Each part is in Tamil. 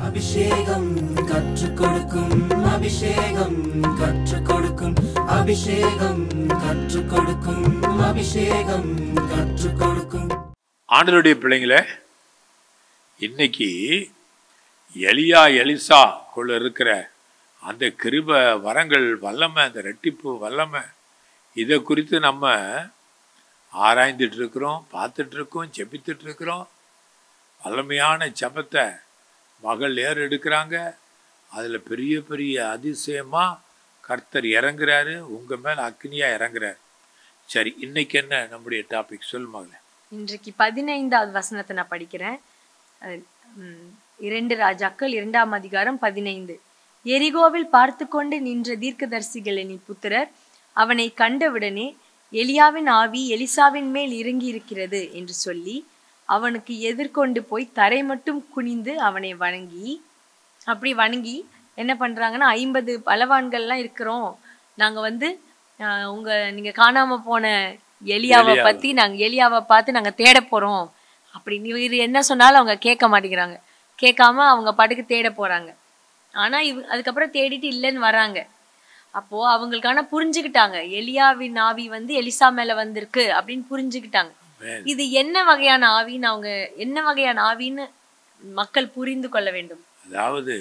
அபிஷேகம் கற்றுக் கொடுக்கும் அபிஷேகம் கற்றுக் கொடுக்கும் அபிஷேகம் கற்றுக் கொடுக்கும் அபிஷேகம் கற்றுக் கொடுக்கும் ஆண்டருடைய பிள்ளைங்களே இன்னைக்கு எலியா எலிசா குள்ள இருக்கிற அந்த கிருப வரங்கள் வல்லமை அந்த ரெட்டிப்பு வல்லமை இதை குறித்து நம்ம ஆராய்ந்துட்டு இருக்கிறோம் பார்த்துட்டு இருக்கோம் ஜெபித்துட்டு இருக்கிறோம் வல்லமையான ஜெபத்தை மகள் ஏர் எடுக்கிறாங்க அதில் பெரிய பெரிய அதிசயமாக கர்த்தர் இறங்குறாரு உங்கள் மேலே அக்னியாக இறங்குறாரு சரி இன்னைக்கு என்ன நம்முடைய டாபிக் சொல் மகளே இன்றைக்கு பதினைந்தாவது வசனத்தை நான் படிக்கிறேன் அஹ், ம், இரண்டு ராஜாக்கள் இரண்டாம் அதிகாரம் பதினைந்து எரிகோவில் பார்த்து கொண்டு நின்ற தீர்க்கதரிசிகளின் புத்திரர் அவனை கண்டவுடனே எலியாவின் ஆவி எலிசாவின் மேல் இறங்கி இருக்கிறது என்று சொல்லி அவனுக்கு எதிர்கொண்டு போய் தரை மட்டும் குனிந்து அவனை வணங்கி அப்படி வணங்கி என்ன பண்றாங்கன்னா ஐம்பது பலவான்கள்லாம் இருக்கிறோம் நாங்க வந்து ஆஹ், உங்க நீங்க காணாம போன எலியாவை எலியாவை. பத்தி நாங்க எலியாவை பார்த்து நாங்க தேட போறோம் அப்படி இவர் என்ன சொன்னாலும் அவங்க கேட்க மாட்டேங்கிறாங்க கேட்காம அவங்க பாட்டுக்கு தேட போறாங்க ஆனா இவ அதுக்கப்புறம் தேடிட்டு இல்லைன்னு வராங்க அப்போ அவங்களுக்கான புரிஞ்சுக்கிட்டாங்க எலியாவின் ஆவி வந்து எலிசா மேல வந்திருக்கு அப்படின்னு புரிஞ்சுக்கிட்டாங்க Amen. இது என்ன வகையான ஆவின்னு அவங்க என்ன வகையான ஆவின்னு மக்கள் புரிந்து கொள்ள வேண்டும் அதாவது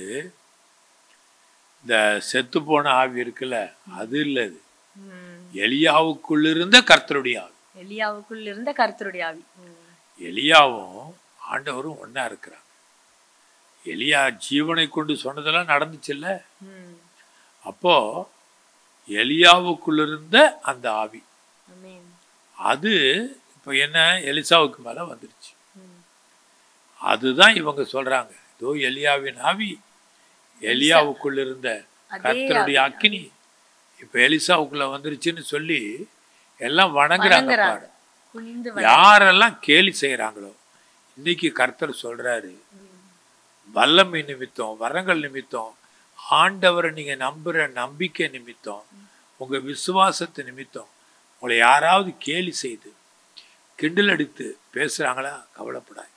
இந்த செத்து போன ஆவி இருக்குல்ல அது இல்லை இது ம். எலியாவுக்குள்ள இருந்த கர்த்தருடைய ஆவி எலியாவுக்குள் இருந்த கர்த்தருடைய ஆவி ம். எலியாவும் ஆண்டவரும் ஒண்ணா இருக்கிறாங்க எலியா ஜீவனை கொண்டு சொன்னதெல்லாம் நடந்துச்சுல்ல ம். அப்போ எலியாவுக்குள்ள இருந்த அந்த ஆவி ஆமென். அது இப்போ என்ன எலிசாவுக்கு மேல வந்துருச்சு ம். அதுதான் இவங்க சொல்றாங்க இதோ எலியாவின் ஆவி எலியாவுக்குள்ள இருந்த அதே கர்த்தருடைய அக்கினி இப்ப எலிசாவுக்குள்ள வந்துருச்சுன்னு சொல்லி எல்லாம் வணங்குறாங்க வணங்குறாங்க. பாரு. குனிந்து யாரெல்லாம் கேலி செய்யறாங்களோ இன்னைக்கு கர்த்தர் சொல்றாரு வல்லமை நிமித்தம் வரங்கள் நிமித்தம் ஆண்டவரை நீங்க நம்புற நம்பிக்கை நிமித்தம் உங்க விசுவாசத்து நிமித்தம் உங்களை யாராவது கேலி செய்து கிண்டல் அடித்து பேசுறாங்களா கவலைப்படாது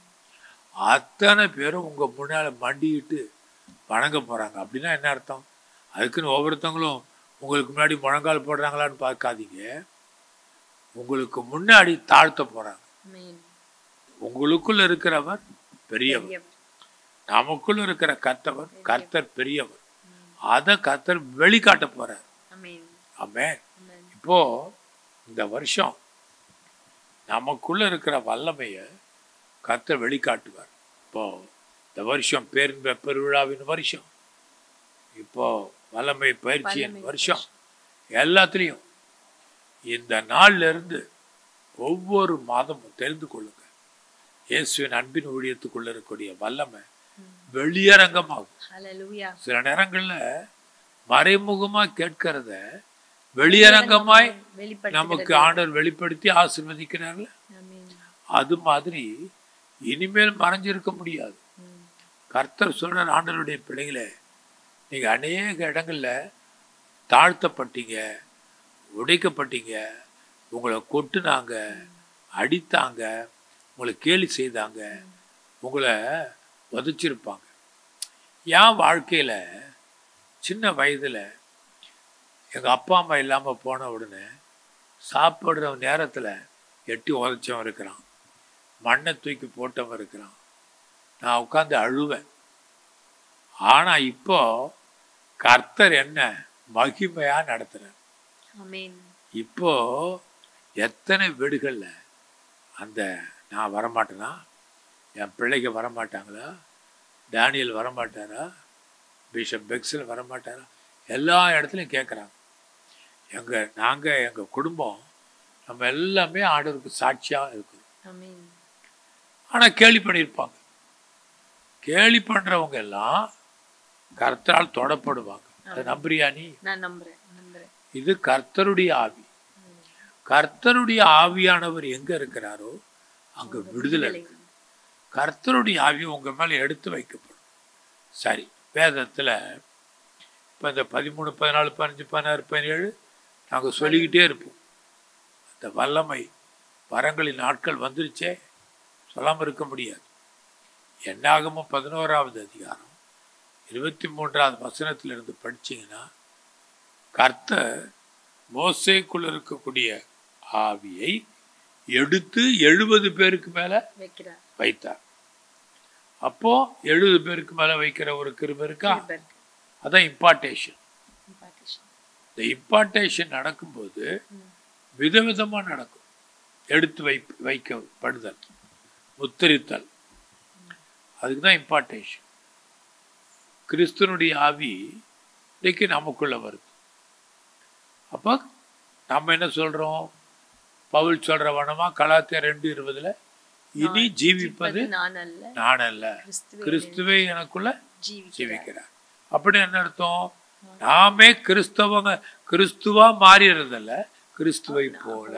அத்தனை பேரும் உங்க முன்னால மண்டிட்டு வணங்க போறாங்க அப்படின்னா என்ன அர்த்தம் அதுக்குன்னு ஒவ்வொருத்தவங்களும் உங்களுக்கு முன்னாடி முழங்கால் போடுறாங்களான்னு பார்க்காதீங்க உங்களுக்கு முன்னாடி தாழ்த்த போறாங்க ஆமென். உங்களுக்குள்ள இருக்கிறவர் பெரியவர் பெரியவர். நமக்குள்ள இருக்கிற கர்த்தவர் கர்த்தர் பெரியவர் அதை கர்த்தர் வெளிக்காட்ட போறார் ஆமென். ஆமென் ஆமென். இப்போ இந்த வருஷம் நமக்குள்ள இருக்கிற வல்லமைய கர்த்தர் வெளிக்காட்டுவார் இப்போ இந்த வருஷம் பேரின்ப பெருவிழாவின் வருஷம் இப்போ வல்லமை பயிற்சியின் வல்லமை வருஷம் எல்லாத்துலேயும் இந்த நாள்ல இருந்து ஒவ்வொரு மாதமும் தெரிந்து கொள்ளுங்க இயேசுவின் அன்பின் ஊழியத்துக்குள்ள இருக்கக்கூடிய வல்லமை வெளியரங்கமாகும் ஹalleluya. சில நேரங்கள்ல மறைமுகமா கேட்கிறத வெளியரங்கமாய் வெளிப்படுத்துகிறது. நமக்கு ஆண்டவர் வெளிப்படுத்தி ஆசீர்வதிக்கிறார்ல ஆமென். அது மாதிரி இனிமேல் மறைஞ்சிருக்க முடியாது ம். கர்த்தர் சொல்றார் ஆண்டவருடைய பிள்ளைகளே நீங்க அநேக இடங்கள்ல தாழ்த்தப்பட்டீங்க உடைக்கப்பட்டீங்க உங்களை கொட்டுனாங்க அடித்தாங்க உங்களை கேலி செய்தாங்க உங்களை வதைச்சிருப்பாங்க என் வாழ்க்கையில சின்ன வயதுல எங்க அப்பா அம்மா இல்லாம போன உடனே சாப்பிடுற நேரத்துல எட்டி உதைச்சவன் இருக்கிறான் மண்ணை தூக்கி போட்டவன் இருக்கிறான் நான் உட்காந்து அழுவேன் ஆனா இப்போ கர்த்தர் என்ன மகிமையா நடத்துறார் ஆமென். இப்போ எத்தனை வீடுகள்ல அந்த நான் வரமாட்டேனா என் பிள்ளைங்க வரமாட்டாங்களா டேனியல் வரமாட்டாரா பிஷப் பெக்ஸில் வரமாட்டாரா எல்லா இடத்துலையும் கேட்குறாங்க எங்கள் நாங்கள் எங்கள் குடும்பம் நம்ம எல்லாமே ஆண்டவருக்கு சாட்சியாக இருக்குது ஆமென். ஆனால் கேலி பண்ணியிருப்பாங்க கேலி பண்ணுறவங்க எல்லாம் கர்த்தரால் தொடப்படுவாங்க அதை நம்புறியா நீ நான் நம்புறேன் நம்புறேன் இது கர்த்தருடைய ஆவி கர்த்தருடைய ஆவியானவர் எங்க இருக்கிறாரோ அங்க விடுதலை இருக்கு கர்த்தருடைய ஆவி உங்க மேல எடுத்து வைக்கப்படும் சரி வேதத்துல இப்ப இந்த பதிமூணு பதினாலு பதினஞ்சு பதினாறு பதினேழு நாங்க சொல்லிக்கிட்டே இருப்போம் அந்த வல்லமை வரங்களின் நாட்கள் வந்துருச்சே சொல்லாம இருக்க முடியாது என்னாகமும் பதினோராவது அதிகாரம் இருபத்தி மூன்றாவது வசனத்திலிருந்து படிச்சீங்கன்னா கர்த்தர் மோசேக்குள்ள இருக்கக்கூடிய ஆவியை எடுத்து எழுபது பேருக்கு மேல வைக்கிறார் வைத்தார் அப்போ எழுபது பேருக்கு மேல வைக்கிற ஒரு கிருபை இருக்கா கிருபை. அதான் இம்பார்ட்டேஷன் Impartation. இந்த இம்பார்ட்டேஷன் நடக்கும்போது விதவிதமா நடக்கும் எடுத்து வை வைக்கப்படுதல் முத்திரித்தல் அதுக்கு தான் இம்பார்ட்டேஷன் கிறிஸ்துவனுடைய ஆவி இன்னைக்கு நமக்குள்ள வருது அப்போ நம்ம என்ன சொல்றோம் பவுல் சொல்ற வனமா கலாத்திய ரெண்டு இருபதுல இனி ஜீவிப்பது நான் அல்ல நான் அல்ல கிறிஸ்துவே கிறிஸ்துவே எனக்குள்ள ஜீவிக்கிறார் ஜீவிக்கிறார் அப்படி என்ன அர்த்தம் நாமே கிறிஸ்தவங்க கிறிஸ்துவா மாறிடுறதில்ல கிறிஸ்துவை போல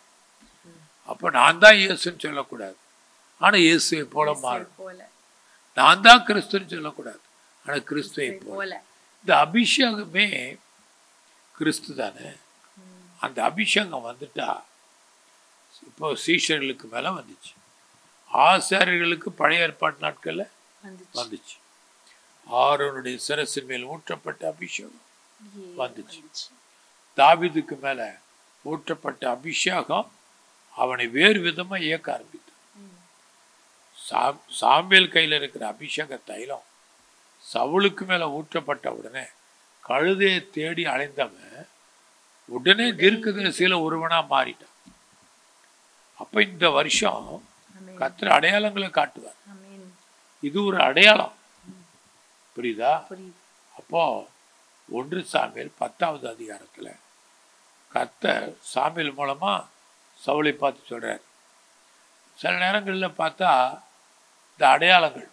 அப்ப நான் தான் இயேசுன்னு சொல்லக்கூடாது ஆனா இயேசுவை போல மாறும் போல நான் தான் கிறிஸ்துன்னு சொல்லக்கூடாது ஆனா கிறிஸ்துவை போல போல இந்த அபிஷேகமே கிறிஸ்து தானே அந்த அபிஷேகம் வந்துட்டா இப்போ சீஷர்களுக்கு மேல வந்துச்சு ஆசாரியர்களுக்கு பழைய ஏற்பாட்டு நாட்கள்ல வந்துச்சு வந்துச்சு ஆரோனுடைய சிரசின் மேல் ஊற்றப்பட்ட அபிஷேகம் ஏ, வந்துச்சு. தாவீதுக்கு மேல ஊற்றப்பட்ட அபிஷேகம் அவனை வேறு விதமா இயக்க ஆரம்பித்தான் சா- சாமுவேல் கையில இருக்கிற அபிஷேக தைலம் சவுலுக்கு மேல ஊற்றப்பட்ட உடனே கழுதையை தேடி அலைந்தவன் உடனே தீர்க்கதரிசியில ஒருவனா மாறிட்டான் அப்ப இந்த வருஷம் ஆமென். கத்திர அடையாளங்களை காட்டுவார் ஆமென். இது ஒரு அடையாளம் புரியுதா புரியுது அப்போ ஒன்று சாமியல் பத்தாவது அதிகாரத்துல கர்த்தர் சாமியல் மூலமா சவுளை பார்த்து சொல்றார் சில நேரங்கள்ல பார்த்தா இந்த அடையாளங்கள்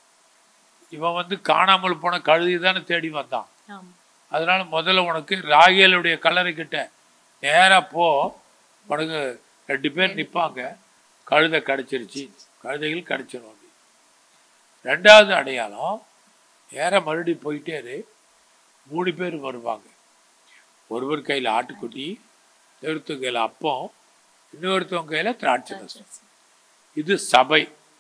இவன் வந்து காணாமல் போன கழுதி தானே தேடி வந்தான் ஆமா அதனால முதல்ல உனக்கு ராகேலுடைய கல்லறை கிட்ட நேரா போ உனக்கு ரெண்டு பேர் நிப்பாங்க கழுதை கடிச்சிருச்சு கழுதைகள் கடிச்சிரும் அப்படி ரெண்டாவது அடையாளம் நேர மறுபடியும் போயிட்டே இரு மூணு பேர் வருவாங்க ஒருவர் கையில் ஆட்டுக்குட்டி இன்னொருத்தவங்க கையில் அப்பம் இன்னொருத்தவங்க கையில் திராட்சை ரசம் இது சபை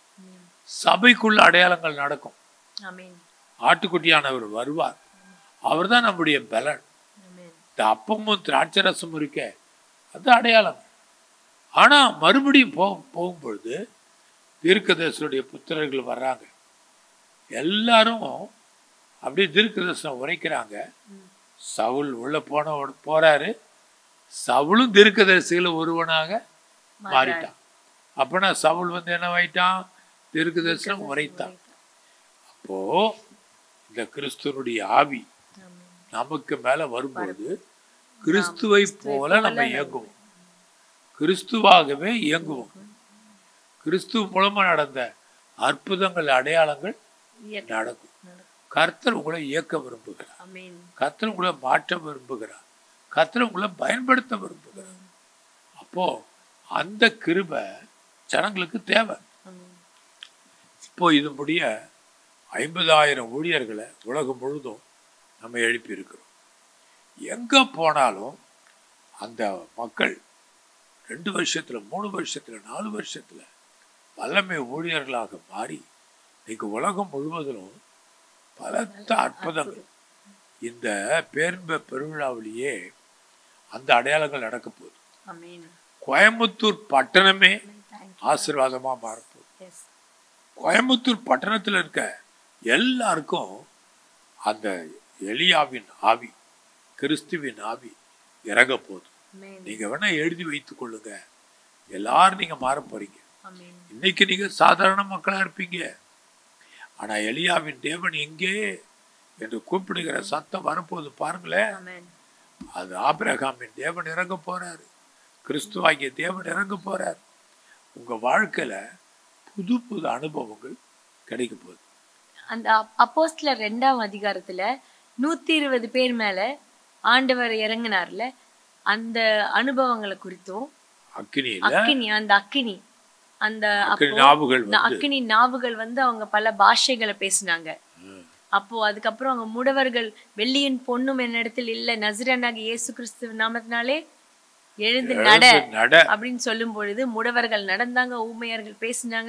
சபைக்குள்ள அடையாளங்கள் நடக்கும் ஆமென் ஆட்டுக்குட்டியானவர் வருவார் அவர்தான் நம்முடைய பலன் ஆமென் இந்த அப்பமும் திராட்சை ரசமும் இருக்கே அது அடையாளம் ஆனா மறுபடியும் போ போகும்பொழுது தீர்க்கதரிசனுடைய புத்திரர்கள் வர்றாங்க எல்லாரும் அப்படியே தீர்க்கதரிசனம் உரைக்கிறாங்க சவுல் உள்ள போன உட- போறாரு சவுலும் தீர்க்கதரிசிகள ஒருவனாக மாறிட்டான் அப்பனா சவுல் வந்து என்னவாயிட்டான் தீர்க்கதரிசனம் உரைத்தான் அப்போ இந்த கிறிஸ்துவனுடைய ஆவி ஆமென் நமக்கு மேல வரும்பொழுது கிறிஸ்துவை போல நம்ம இயங்குவோம் கிறிஸ்துவாகவே இயங்குவோம் கிறிஸ்துவ மூலமா நடந்த அற்புதங்கள் அடையாளங்கள் இயக்க- நடக்கும் நடக்கும். கர்த்தர் உங்களை இயக்க விரும்புகிறார் ஆமென் கர்த்தர் உங்களை மாற்ற விரும்புகிறார் கர்த்தர் உங்களை பயன்படுத்த விரும்புகிறார் அப்போ அந்த கிருபை ஜனங்களுக்கு தேவை ஆமென் இப்போ இது முடிய ஐம்பதாயிரம் ஊழியர்களை உலகம் முழுதும் நம்ம எழுப்பி இருக்கிறோம் எங்க போனாலும் அந்த மக்கள் ரெண்டு வருஷத்துல மூணு வருஷத்துல நாலு வருஷத்துல வல்லமை ஊழியர்களாக மாறி இன்னைக்கு உலகம் முழுவதிலும் பலத்த அற்புதங்கள் இந்த பேரின்ப பெருவிழாவிலேயே அந்த அடையாளங்கள் நடக்க போகுது ஆமென் கோயம்புத்தூர் பட்டணமே தேங்க் ஆசீர்வாதமா மாறப்போகுது எஸ் கோயம்புத்தூர் பட்டணத்தில் இருக்க எல்லாருக்கும் அந்த எலியாவின் ஆவி கிறிஸ்துவின் ஆவி இறங்க போகுது ஆமென் நீங்க வேணா எழுதி வைத்துக் கொள்ளுங்க எல்லாரும் நீங்க மாற போறீங்க ஆமென் இன்னைக்கு நீங்க சாதாரண மக்களா இருப்பீங்க ஆனா எலியாவின் தேவன் எங்கே என்று கூப்பிடுகிற சத்தம் வரப்போகுது பாருங்களேன் ஆமென் அது ஆபிரகாமின் தேவன் இறங்க போறாரு கிறிஸ்துவாகிய தேவன் இறங்க போறார் உங்க வாழ்க்கையில புது புது அனுபவங்கள் கிடைக்க போகுது அந்த அப்போஸ்தலர் ரெண்டாம் அதிகாரத்துல நூத்தி இருபது பேர் மேல ஆண்டவர் இறங்குனார்ல அந்த அனுபவங்களை குறித்தும் அக்கினியில அக்கினி அந்த அக்கினி அந்த அக்கினி அப்போ நாவுகள் இந்த வந்து அக்கினி நாவுகள் வந்து அவங்க பல பாஷைகளை பேசினாங்க அப்போ அதுக்கப்புறம் அவங்க முடவர்கள் வெள்ளியின் பொண்ணும் என்னிடத்தில் இல்ல நசிரனாக இயேசு கிறிஸ்து நாமத்தினாலே எழுந்து நட நட அப்படின்னு சொல்லும் பொழுது முடவர்கள் நடந்தாங்க ஊமையர்கள் பேசினாங்க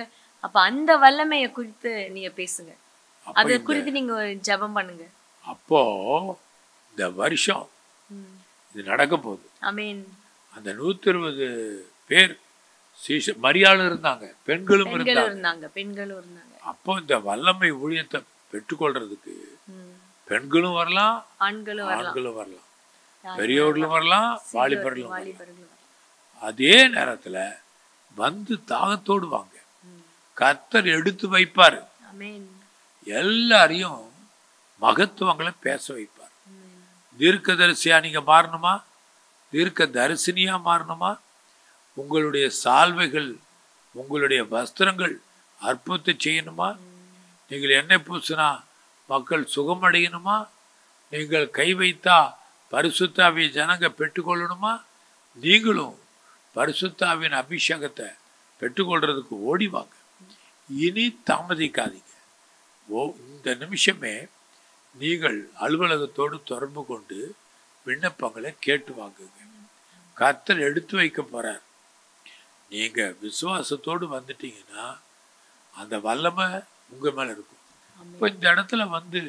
அப்ப அந்த வல்லமைய குறித்து நீங்க பேசுங்க அப்ப அது இந்த- குறித்து நீங்க ஒரு ஜெபம் பண்ணுங்க அப்போ இந்த வருஷம் ம். இது நடக்க போகுது ஆமென் அந்த நூத்தி இருபது பேர் சீஷ மரியாளும் இருந்தாங்க பெண்களும் பெண்களும் இருந்தாங்க இருந்தாங்க பெண்களும் இருந்தாங்க அப்போ இந்த வல்லமை ஊழியத்தை பெற்றுக்கொள்றதுக்கு ம். பெண்களும் வரலாம் ஆண்களும் வரலாம் ஆண்களும் வரலாம் பெரியவர்களும் வரலாம் வாலிபர்களும் வரலாம் வாலிபர்களும் வரலாம் அதே நேரத்துல வந்து தாகத்தோடு வாங்க கர்த்தர் எடுத்து வைப்பார் ஆமென் எல்லாரையும் மகத்துவங்களை பேச வைப்பார் ஆமென். தீர்க்கதரிசியா நீங்க மாறணுமா தீர்க்க தரிசனியா மாறணுமா உங்களுடைய சால்வைகள் உங்களுடைய வஸ்திரங்கள் அற்புதத்தை செய்யணுமா நீங்கள் எண்ணெய் பூசினா மக்கள் சுகமடையணுமா நீங்கள் கை வைத்தா பரிசுத்தாவிய ஜனங்க பெற்றுக்கொள்ளணுமா நீங்களும் பரிசுத்தாவின் அபிஷேகத்தை பெற்றுக்கொள்றதுக்கு ஓடி வாங்க இனி தாமதிக்காதீங்க ஓ இந்த நிமிஷமே நீங்கள் அலுவலகத்தோடு தொடர்பு கொண்டு விண்ணப்பங்களை கேட்டு வாங்குங்க கர்த்தர் எடுத்து வைக்க போறார் நீங்க விசுவாசத்தோடு வந்துட்டீங்கன்னா அந்த வல்லமை உங்க மேல இருக்கும் இப்போ இந்த இடத்துல வந்து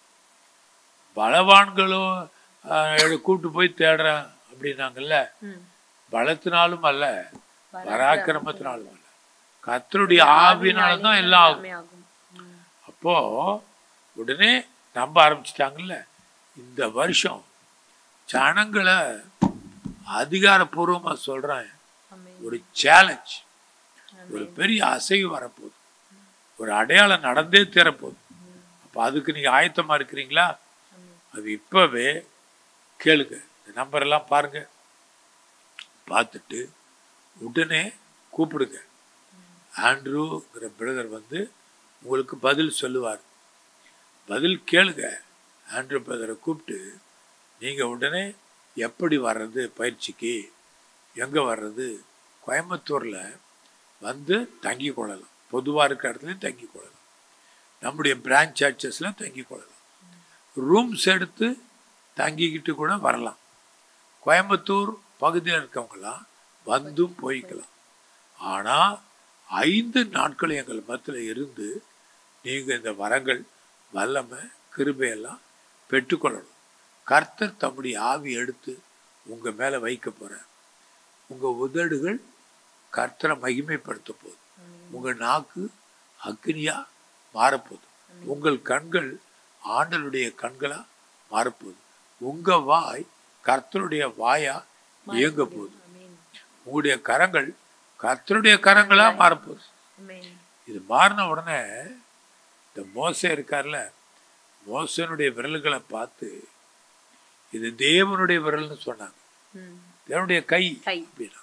பலவான்களோ ஆஹ், கூட்டு போய் தேடுறேன் அப்படின்னாங்கல்ல ம். பலத்தினாலும் அல்ல பராக்கிரமத்தினாலும் அல்ல கர்த்தருடைய ஆவினால தான் எல்லாம் ஆகும் எல்லாமே ஆகும் ம். அப்போ உடனே நம்ப ஆரம்பிச்சிட்டாங்கல்ல இந்த வருஷம் ஜனங்களை அதிகாரப்பூர்வமா சொல்றேன் ஆமென் ஒரு சேலஞ்ச் ஒரு பெரிய அசைவு வரப்போகுது ஒரு அடையாளம் நடந்தே தீரப்போகுது அப்போ அதுக்கு நீங்க ஆயத்தமா இருக்கிறீங்களா அது இப்பவே கேளுங்க இந்த நம்பர் எல்லாம் பாருங்க பார்த்துட்டு உடனே கூப்பிடுங்க ஆண்ட்ரூங்கிற பிரதர் வந்து உங்களுக்கு பதில் சொல்லுவார் பதில் கேளுங்க ஆண்ட்ரூ பிரதரை கூப்பிட்டு நீங்கள் உடனே எப்படி வர்றது பயிற்சிக்கு எங்கே வர்றது கோயம்புத்தூரில் வந்து தங்கி கொள்ளலாம் பொதுவாக இருக்கிற இடத்துலையும் தங்கி கொள்ளலாம் நம்முடைய பிரான்ச் சர்ச்சஸில் தங்கி கொள்ளலாம் ரூம்ஸ் எடுத்து தங்கிக்கிட்டு கூட வரலாம் கோயம்புத்தூர் பகுதியில் இருக்கவங்களாம் வந்தும் போய்க்கலாம் ஆனால் ஐந்து நாட்கள் எங்கள் மத்தியில் இருந்து நீங்கள் இந்த வரங்கள் வல்லமை கிருபையெல்லாம் பெற்றுக்கொள்ளணும் கர்த்தர் தம்முடைய ஆவி எடுத்து உங்கள் மேலே வைக்க போகிறார் உங்கள் உதடுகள் கர்த்தரை மகிமைப்படுத்த போகுது உங்கள் நாக்கு அக்னியாக மாறப்போகுது உங்கள் கண்கள் ஆண்டலுடைய கண்களா மாறப்போகுது உங்க வாய் கர்த்தருடைய வாயா இயங்க போகுது ஆமென் உங்களுடைய கரங்கள் கர்த்தருடைய கரங்களா மாறப்போகுது ஆமென் இது மாறின உடனே இந்த மோசே இருக்கார்ல மோசனுடைய விரல்களை பார்த்து இது தேவனுடைய விரல்னு சொன்னாங்க ம். தேவனுடைய கை கை. அப்படின்னா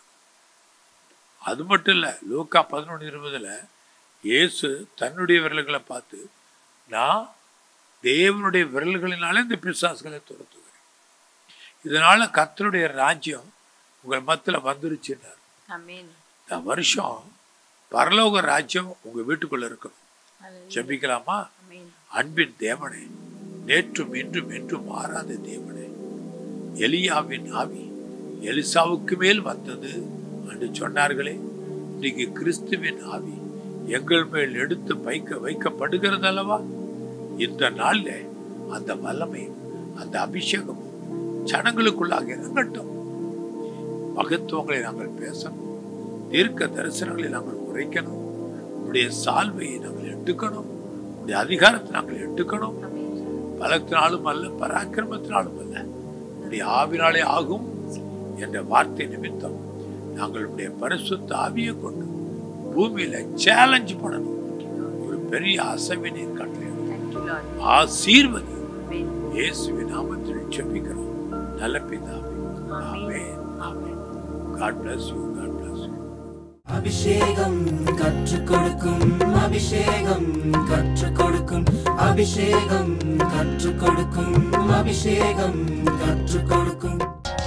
அது மட்டும் இல்லை லூக்கா பதினொன்று இருபதுல இயேசு தன்னுடைய விரல்களை பார்த்து நான் தேவனுடைய விரல்களினாலே இந்த பிசாசுகளை துரத்துகிறேன் இதனால கர்த்தருடைய ராஜ்யம் உங்கள் மத்தியில் வந்துருச்சுன்னார் ஆமென் இந்த வருஷம் பரலோக ராஜ்யம் உங்க வீட்டுக்குள்ள இருக்கணும் ஹalleluya ஜெபிக்கலாமா ஆமென் அன்பின் தேவனே நேற்றும் இன்றும் என்றும் மாறாத தேவனே எலியாவின் ஆவி எலிசாவுக்கு மேல் வந்தது என்று சொன்னார்களே இன்னைக்கு கிறிஸ்துவின் ஆவி எங்கள் மேல் எடுத்து வைக்க வைக்கப்படுகிறது அல்லவா இந்த நாள்ல அந்த வல்லமையும் அந்த அபிஷேகமும் ஜனங்களுக்குள்ளாக இறங்கட்டும் மகத்துவங்களை நாங்கள் பேசணும் தீர்க்க தரிசனங்களை நாங்கள் உரைக்கணும் உடைய சால்வையை நாங்கள் எடுக்கணும் உடைய அதிகாரத்தை நாங்கள் எடுக்கணும் ஆமென் பலத்தினாலும் அல்ல பராக்கிரமத்தினாலும் அல்ல உடைய ஆவினாலே ஆகும் என்ற வார்த்தை நிமித்தம் நாங்கள் உடைய பரிசுத்த ஆவியை கொண்டு பூமியில சேலஞ்ச் பண்ணணும் ஒரு பெரிய அசைவினை கட்டளை thank you lord ஆசீர்வதி ஆமென் இயேசுவின் நாமத்தில் ஜெபிக்கிறோம் நல்ல பிதாவே ஆமென் ஆமென் God bless you God bless you அபிஷேகம் கற்றுக் கொடுக்கும் அபிஷேகம் கற்றுக் கொடுக்கும் அபிஷேகம் கற்றுக் கொடுக்கும் அபிஷேகம் கற்றுக் கொடுக்கும்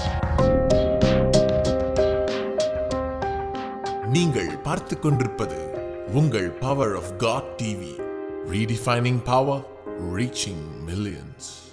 நீங்கள் பார்த்துக் கொண்டிருப்பது உங்கள் power of God TV redefining power reaching millions